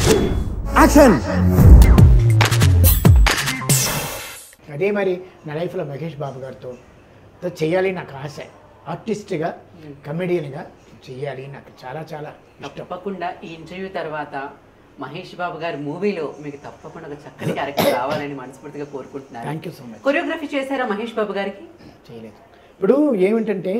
Action అదే మరి నా లైఫ్లో మహేష్ బాబు గారితో తో చేయాలి నాకు ఆశ ఆర్టిస్ట్గా కమెడియన్గా చెయ్యాలి నాకు చాలా చాలా ఇష్టం తప్పకుండా ఈ ఇంటర్వ్యూ తర్వాత మహేష్ బాబు గారి మూవీలో మీకు తప్పకుండా ఒక చక్కని క్యారెక్టర్ రావాలని మనస్ఫూర్తిగా కోరుకుంటున్నాను thank you so much choreography చేశారా మహేష్ బాబు గారికి చేయలేదు ఇప్పుడు ఏమిటంటే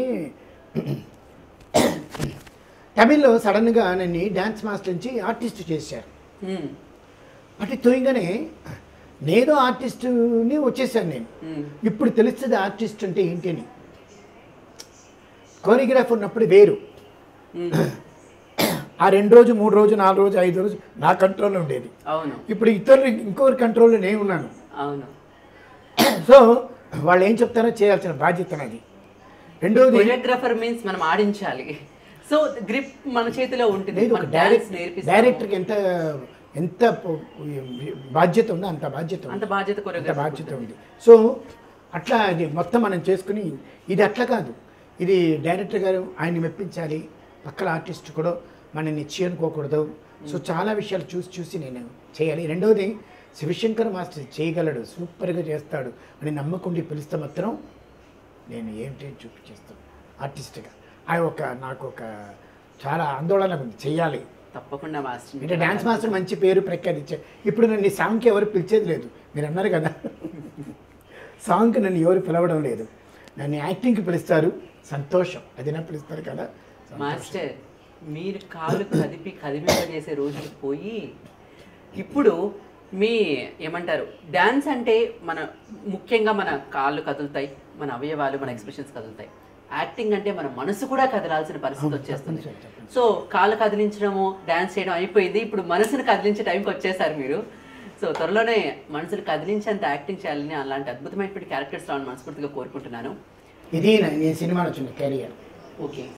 తమిళ్లో సడన్గా నన్ను డ్యాన్స్ మాస్టర్ నుంచి ఆర్టిస్ట్ చేశారు మ్మ్. అటు తోయగానే నేను ఆర్టిస్టుని వచ్చేసాను నేను మ్మ్. ఇప్పుడు తెలుస్తుంది ఆర్టిస్ట్ అంటే ఏంటి అని కోరియోగ్రాఫర్ ఉన్నప్పుడు వేరు మ్మ్. ఆ రెండు రోజు మూడు రోజు నాలుగు రోజు ఐదు రోజు నా కంట్రోల్లో ఉండేది అవును ఇప్పుడు ఇతరులు ఇంకొకరి కంట్రోల్లో నేను ఉన్నాను అవును సో వాళ్ళు ఏం చెప్తారో చేయాల్సిన బాధ్యత నాది రెండోది కొరియోగ్రాఫర్ మీన్స్ మనం ఆడించాలి సో గ్రిప్ మన చేతిలో ఉంటుంది లేదు మన ఒక డాన్స్ డైరెక్ట్ నేర్పిస్తాము. డైరెక్టర్కి ఎంత ఎంత ప- బాధ్యత ఉందో అంత బాధ్యత అంత ఉంది బాధ్యత అంత కొరియోగ్రాఫర్ బాధ్యత ఉంది సో అట్లా అది మొత్తం మనం చేసుకుని ఇది అట్లా కాదు ఇది డైరెక్టర్ గారు ఆయన్ని మెప్పించాలి పక్కల ఆర్టిస్ట్ కూడా మనల్ని ఇచ్చి అనుకోకూడదు సో చాలా విషయాలు చూసి చూసి నేను చేయాలి రెండవది శివశంకర్ మాస్టర్ చేయగలడు సూపర్గా చేస్తాడు అని నమ్మకుండి పిలిస్తే మాత్రం నేను ఏంటి అని చూపించేస్తాను ఆర్టిస్ట్గా ఆ ఒక నాకు ఒక చాలా ఆందోళన ఉంది చెయ్యాలి తప్పకుండా మాస్టర్ అంటే డ్యాన్స్ మాస్టర్ మంచి పేరు ప్రఖ్యాతించారు ఇప్పుడు నన్ను ఈ సాంగ్కి ఎవరు పిలిచేది లేదు మీరు అన్నారు కదా సాంగ్కి నన్ను ఎవరు పిలవడం లేదు నన్ను యాక్టింగ్కి పిలుస్తారు సంతోషం అది నా పిలుస్తారు కదా మాస్టర్ మీరు కాళ్ళు కదిపి కదిపింపజేసే రోజులు పోయి ఇప్పుడు మీ ఏమంటారు డ్యాన్స్ అంటే మన ముఖ్యంగా మన కాళ్ళు కదులుతాయి మన అవయవాలు మన ఎక్స్ప్రెషన్స్ కదులుతాయి యాక్టింగ్ అంటే మన మనసు కూడా కదలాల్సిన పరిస్థితి వచ్చేస్తుంది తప్పనిసరి, తప్పనిసరి. సో కాళ్ళు కదిలించడము డ్యాన్స్ చేయడం అయిపోయింది ఇప్పుడు మనసును కదిలించే టైంకి వచ్చేసారు మీరు సో త్వరలోనే మనసును కదిలించేంత యాక్టింగ్ చేయాలని అలాంటి అద్భుతమైనటువంటి క్యారెక్టర్స్ రావాలని మనస్ఫూర్తిగా కోరుకుంటున్నాను ఇది నా- నేను సినిమాలో వచ్చిన కెరియర్ ఓకే